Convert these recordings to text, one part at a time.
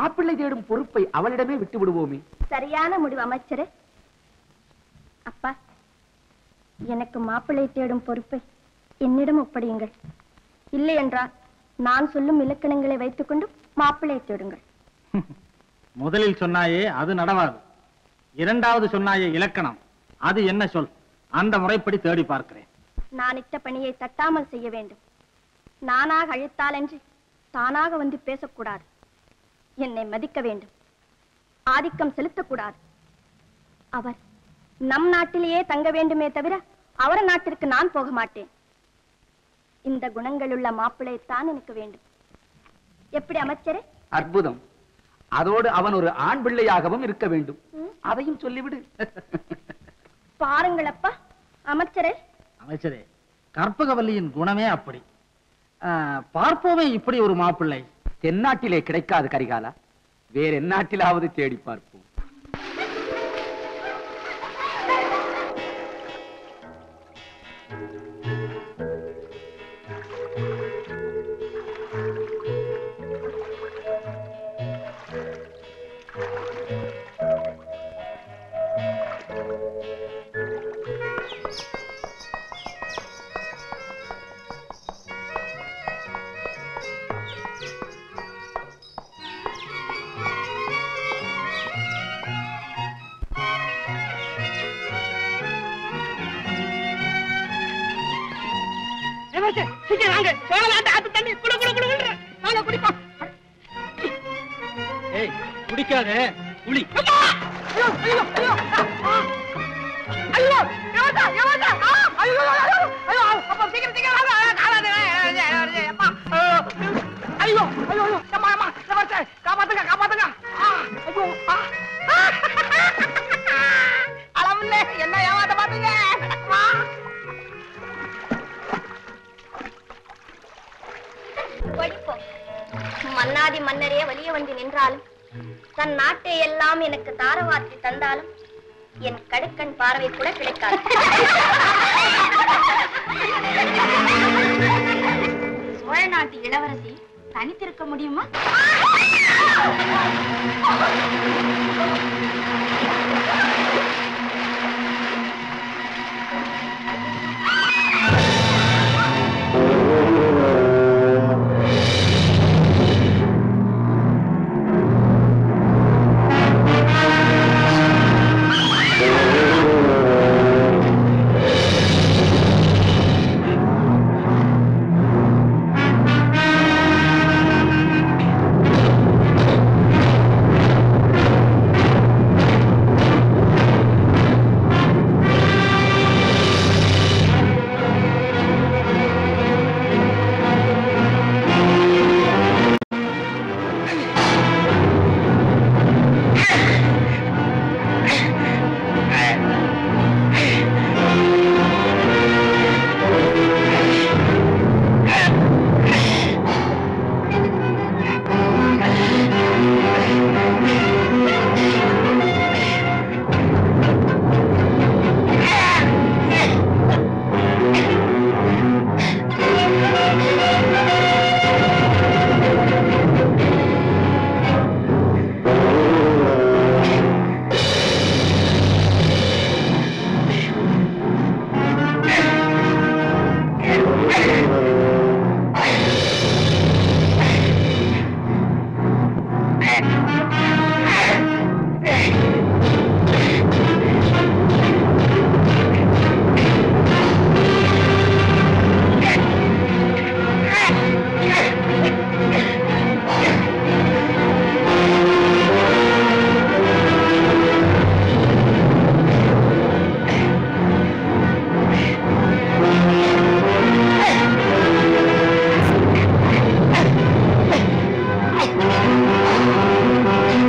மாப்பிள்ளை தேடும் பொறுப்பை அவளிடமே விட்டு விடுவோமே சரியான முடிவு அமைச்சரே அப்பா எனக்கு மாப்பிள்ளை தேடும் பொறுப்பை என்னிடம் ஒப்படையுங்கள் இல்லை என்றால் நான் சொல்லும் இலக்கணங்களை வைத்துக்கொண்டு மாப்பிள்ளை தேடுங்கள் முதலில் சொன்னாயே அது நடவாது இரண்டாவது சொன்னாயே இலக்கணம் அது என்ன சொல் அந்த முறைப்படி தேடி பார்க்கிறேன் நான் இட்ட பணியை தட்டாமல் செய்ய வேண்டும் நானாக அழைத்தாலன்றி தானாக வந்து பேசக்கூடாது என்னை மதிக்க வேண்டும் ஆதிக்கம் செலுத்தக்கூடாது அவர் நம் நாட்டிலேயே தங்க வேண்டுமே தவிர அவர் நாட்டிற்கு நான் போக மாட்டேன் இந்த குணங்களுள்ள மாப்பிள்ளைத்தான் எனக்கு வேண்டும் எப்படி அமைச்சரே அற்புதம் அதோடு அவன் ஒரு ஆண் பிள்ளையாகவும் இருக்க வேண்டும் அதையும் சொல்லிவிடு பாருங்கள் அப்பா அமைச்சரே அமைச்சரே கற்பகவல்லியின் குணமே அப்படி ஆ, பார்ப்போமே இப்படி ஒரு மாப்பிள்ளை தென்னாட்டிலே கிடைக்காது கரிகாலா வேற எந்நாட்டிலாவது தேடி பார்ப்போம் சீக்கிரம் வாங்க சோழலாட்ட ஆத்து தண்ணி குடு குடு குடு வாங்க குடிப்போம் ஏய் குடிக்காத புளி ஐயோ ஐயோ ஐயோ ஐயோ யமதா யமதா ஐயோ ஐயோ ஐயோ அப்பா சீக்கிரம் சீக்கிரம் வாங்க காலாது அப்பா ஐயோ ஐயோ ஐயோ அம்மா அம்மா யமதா காப்பாத்துங்க காப்பாத்துங்க ஆ, ஐயோ ஆ. அளவுல என்ன ஏமாத்த பாத்தீங்க நடக்குமா படிப்போம் மன்னாதி மன்னரே வலிய வந்து நின்றாலும் தன் நாட்டை எல்லாம் எனக்கு தாரவாத்தி தந்தாலும் என் கடுக்கண் பார்வை கூட கிடைக்காது சோழ நாட்டு இளவரசி தனித்திருக்க முடியுமா ஆ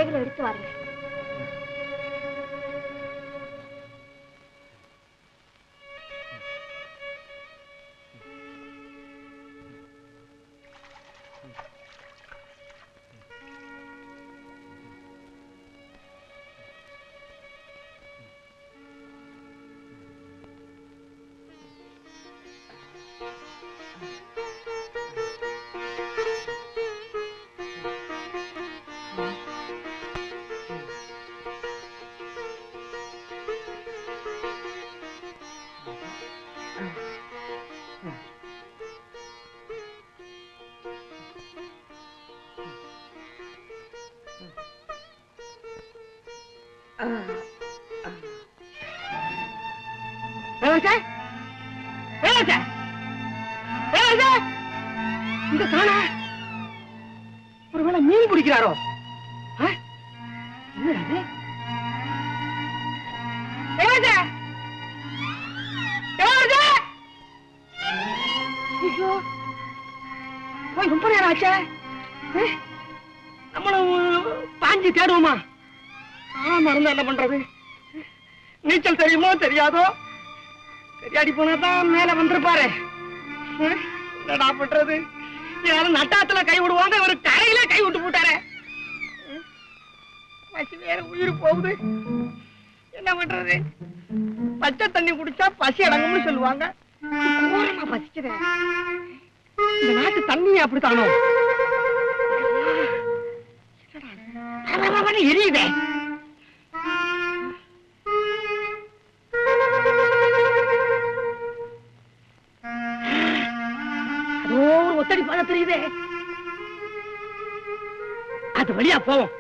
ஆடைகளை எடுத்து வாருங்கள் வேலாச்சே வேலாச்சே வேலாச்சே இந்த காண ஒருவேளை மீன் பிடிக்கிறாரோ ஆ? என்னடா இது? வேலாச்சே வேலாச்சே ஐயோ போய் ரொம்ப நேரம் ஆச்சே ஆ? நம்மளும் பாஞ்சு தேடுவோமா ஆ மறந்து என்ன பண்றது நீச்சல் தெரியுமோ தெரியாதோ தெரியாடி போனா தான் மேல வந்திருப்பாரு ஹம், என்னடா பண்றது யாரும் நட்டாத்துல கை விடுவாங்க இவரு கரையில கை விட்டு போட்டாரு ஹம், பசி வேற உயிர் போகுது என்ன பண்றது பச்சை தண்ணி குடிச்சா பசி அடங்கும்னு சொல்லுவாங்க கோரமா பசிக்குது இந்த நாட்டு தண்ணி அப்படித்தானோ என்னடா, வர, வர, வர, எரியுதே அதோ ஒரு ஒத்தடி பாதை தெரியுதே அது வழியா போவோம்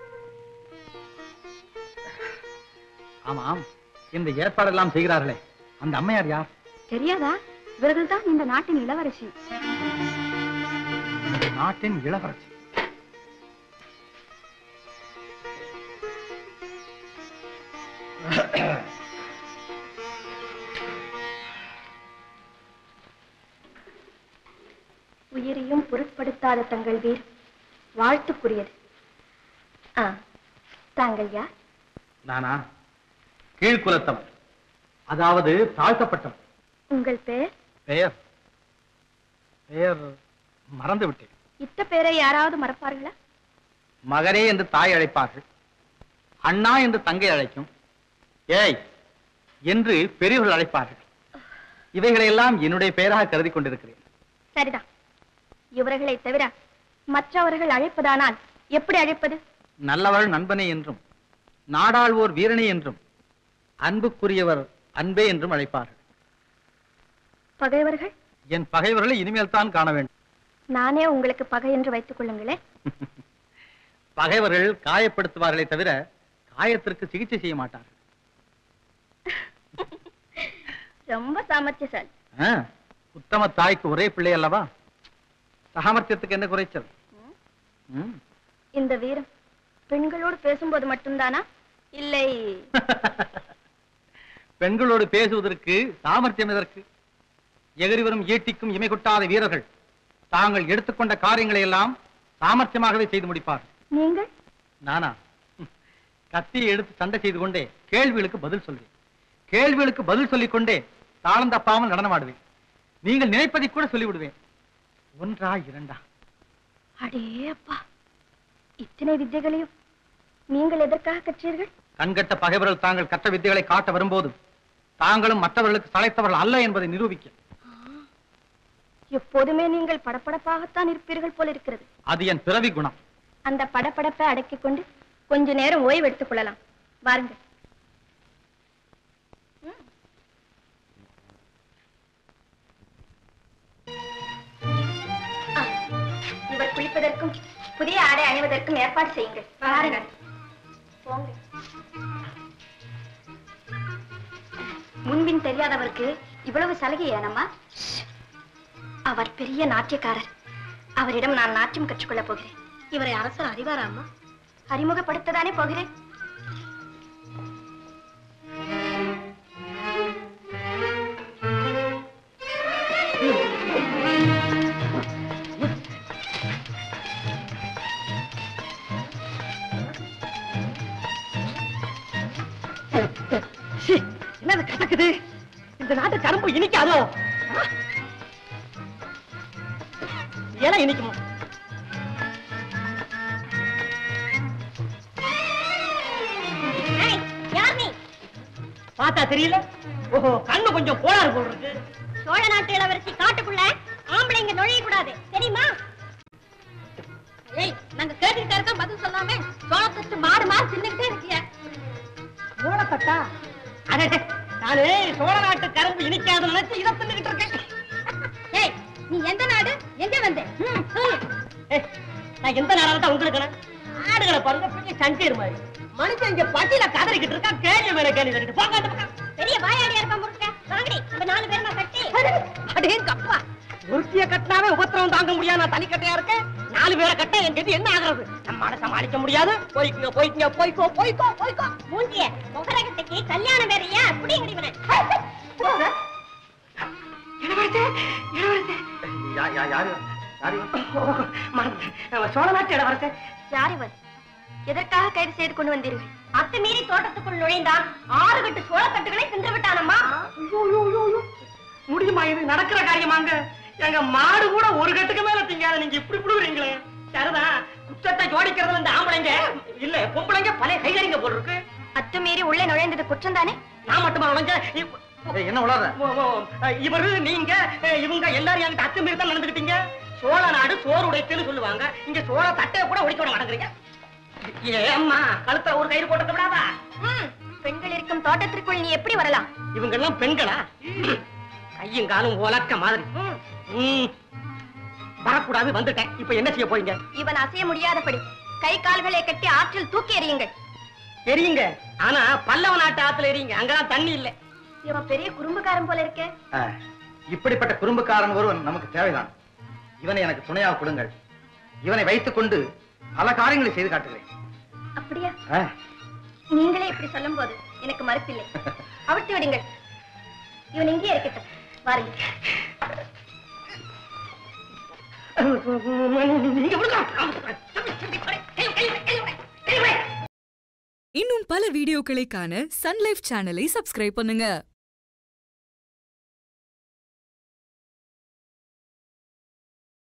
ஆமாம் இந்த ஏற்பாடெல்லாம் செய்கிறார்களே அந்த அம்மையார் யார் தெரியாதா இவர்கள் தான் இந்த நாட்டின் இளவரசி நாட்டின் இளவரசி உயிரையும் பொருட்படுத்தாத தங்கள் வீர் வாழ்த்துக்குரியது ஆ தாங்கள் யார் நானா கீழ்குலத்தவன் அதாவது தாழ்த்தப்பட்டவன் உங்கள் பெயர் பெயர் பெயர் மறந்து விட்டேன் இத்த பெயரை யாராவது மறப்பார்களா மகரே என்று தாய் அழைப்பார்கள் அண்ணா என்று தங்கை அழைக்கும் ஏய் என்று பெரியவர்கள் அழைப்பார்கள் இவைகளையெல்லாம் என்னுடைய பெயராக கருதி கொண்டிருக்கிறேன் சரிதான் இவர்களை தவிர மற்றவர்கள் அழைப்பதானால் எப்படி அழைப்பது நல்லவள் நண்பனே என்றும் நாடாள்வோர் வீரனே என்றும் அன்புக்குரியவர் அன்பே என்றும் அழைப்பார்கள் பகைவர்கள் என் பகைவர்களை இனிமேல் தான் காண வேண்டும் நானே உங்களுக்கு பகை என்று வைத்துக் கொள்ளுங்களேன் பகைவர்கள் காயப்படுத்துவார்களே தவிர காயத்திற்கு சிகிச்சை செய்ய மாட்டார்கள் ரொம்ப சாமர்த்தியசாலி ஆ, உத்தம தாய்க்கு ஒரே பிள்ளை அல்லவா சாமர்த்தியத்துக்கு என்ன குறைச்சல் ம். இந்த வீரம் பெண்களோடு பேசும்போது மட்டும்தானா இல்லை பெண்களோடு பேசுவதற்கு சாமர்த்தியம் எதற்கு எகிரி வரும் ஈட்டிக்கும் இமை கொட்டாத வீரர்கள் தாங்கள் எடுத்துக்கொண்ட காரியங்களை எல்லாம் சாமர்த்தியமாகவே செய்து முடிப்பார் நீங்கள் நானா ம். கத்தியை எடுத்து சண்டை செய்து கொண்டே கேள்விகளுக்கு பதில் சொல்வேன் கேள்விகளுக்கு பதில் சொல்லிக் கொண்டே தாளம் தப்பாமல் நடனமாடுவேன் நீங்கள் நினைப்பதை கூட சொல்லிவிடுவேன் ஒன்றா இரண்டா அடே அப்பா இத்தனை வித்தைகளையும் நீங்கள் எதற்காக கற்றீர்கள் கண்கட்ட பகைவர்கள் தாங்கள் கற்ற வித்தைகளை காட்ட வரும்போது தாங்களும் மற்றவர்களுக்கு சளைத்தவர்கள் அல்ல என்பதை நிரூபிக்க எப்போதுமே நீங்கள் படபடப்பாகத்தான் இருப்பீர்கள் போல இருக்கிறது அது என் பிறவி குணம் அந்த படபடப்பை அடக்கிக் கொண்டு கொஞ்ச நேரம் ஓய்வு எடுத்துக் கொள்ளலாம் வாருங்கள் ம். ஆ, இவர் குளிப்பதற்கும் புதிய ஆடை அணிவதற்கும் ஏற்பாடு செய்யுங்கள் வாருங்கள் போங்க முன்பின் தெரியாதவருக்கு இவ்வளவு சலுகை ஏனம்மா அவர் பெரிய நாட்டியக்காரர் அவரிடம் நான் நாட்டியம் கற்றுக்கொள்ளப் போகிறேன் இவரை அரசர் அறிவாரா அம்மா அறிமுகப்படுத்ததானே போகிறேன் இனிக்காதோ இலை இனிக்குமா யார் நீ பார்த்தா தெரியல ஓஹோ கண்ணு கொஞ்சம் கோளாறு போல் இருக்கு சோழ நாட்டு இளவரசி காட்டுக்குள்ள ஆம்பளைங்க நுழைய கூடாது தெரியுமா ஏய் நாங்க கேட்டுக்கிட்டே இருக்கோம் பதில் சொல்லாம சோளத்தட்டு மாடு மாடு தின்னுக்கிட்டே இருக்கிய சோளத்தட்டா அடே நானு சோழ நாட்டு கரும்பு இனிக்காதுன்னு நினைச்சு இதை தின்னுகிட்டு இருக்கேன் ஏய் நீ எந்த நாடு எங்க வந்த ம், சொல்லு ஏய், நான் எந்த நேரம் தான் உங்களுக்கு ஆடுகளை பாருங்க பெரிய சண்டீர் மாதிரி மனுஷன் இங்க பட்டியல கதறிக்கிட்டு இருக்கா கேள்வி மேல கேள்வி கேட்டுட்டு போங்க அந்த பக்கம். பெரிய வாயாடியா இருப்பா முருக்க வாங்கடி நம்ம நாலு பேருமா கட்டி அடே கப்பா ஒருத்திய கட்டினாவே உபத்திரவம் தாங்க முடியாது நான் தனிக்கட்டையா இருக்கேன் நாலு பேரை கட்ட என் கதி என்ன ஆகுறது நம்மால சமாளிக்க முடியாது போய்க்குங்க போய்க்குங்க போய்க்கோ போய்க்கோ போய்க்கோ மூஞ்சிய முகரகத்துக்கு கல்யாணம் வேறையா புடிங்கடி இவனை இளவரசே இளவரசே யாரு யாரு மறந்துட்டேன் சோழ நாட்டு இளவரசே யார் இவன் எதற்காக கைது செய்து கொண்டு வந்தீர்கள் அத்துமீறி தோட்டத்துக்குள் நுழைந்தான் ஆறு கட்டு சோளத்தட்டுகளை தின்று விட்டானம்மா ஐயோ, ஐயோ, ஐயோ, ஐயோ. முடியுமா இது நடக்கிற காரியமாங்க எங்க மாடு கூட ஒரு கட்டுக்கு மேல திங்காத நீங்க இப்படி புடுங்குறீங்களே சரிதான் குற்றத்தை ஜோடிக்கிறதுல இந்த ஆம்பளைங்க இல்ல பொம்பளைங்க பழைய கைகறிங்க போல் இருக்கு அத்துமீறி உள்ளே நுழைந்தது குற்றம் தானே நான் மட்டுமா நுழைஞ்ச இவ்- ஏய், என்ன உளற ஓ, ஓ, இவரு நீங்க இவங்க எல்லாரும் என்கிட்ட அத்துமீறி தான் நடந்துக்கிட்டீங்க சோழ நாடு சோறு உடைத்துன்னு சொல்லுவாங்க இங்க சோழ தட்டையை கூட உடைக்க விட மாட்டேங்கிறீங்க ஏம்மா கழுத்துல ஒரு கயிறு போட்டு விடாதா ம், பெண்கள் இருக்கும் தோட்டத்திற்குள் நீ எப்படி வரலாம் இவங்க எல்லாம் பெண்களா கையும் காலும் உலக்க மாதிரி ம். வரக்கூடாது வந்துட்டேன் இப்ப என்ன செய்ய போறீங்க இவன் அசைய முடியாதபடி கை கால்களை கட்டி ஆற்றில் தூக்கி எறியுங்கள் எரியுங்க ஆனா பல்லவ நாட்டு ஆத்துல எரியுங்க அங்கதான் தண்ணி இல்ல இவன் பெரிய குறும்புக்காரன் போல இருக்கே ஆ, இப்படிப்பட்ட குறும்புக்காரன் ஒருவன் நமக்கு தேவைதான் இவனை எனக்கு துணையாக கொடுங்கள் இவனை வைத்துக் கொண்டு பல காரியங்களை செய்து காட்டுகிறேன் அப்படியா ஆ, நீங்களே இப்படி சொல்லும் போது எனக்கு மறுப்பில்லை அவிழ்த்து விடுங்கள் இவன் இங்கே இருக்கட்டும் வாருங்கள் நீங்க விடுங்க. இன்னும் பல வீடியோக்களை காண சன் லைஃப் சேனலை சப்ஸ்கிரைப் பண்ணுங்க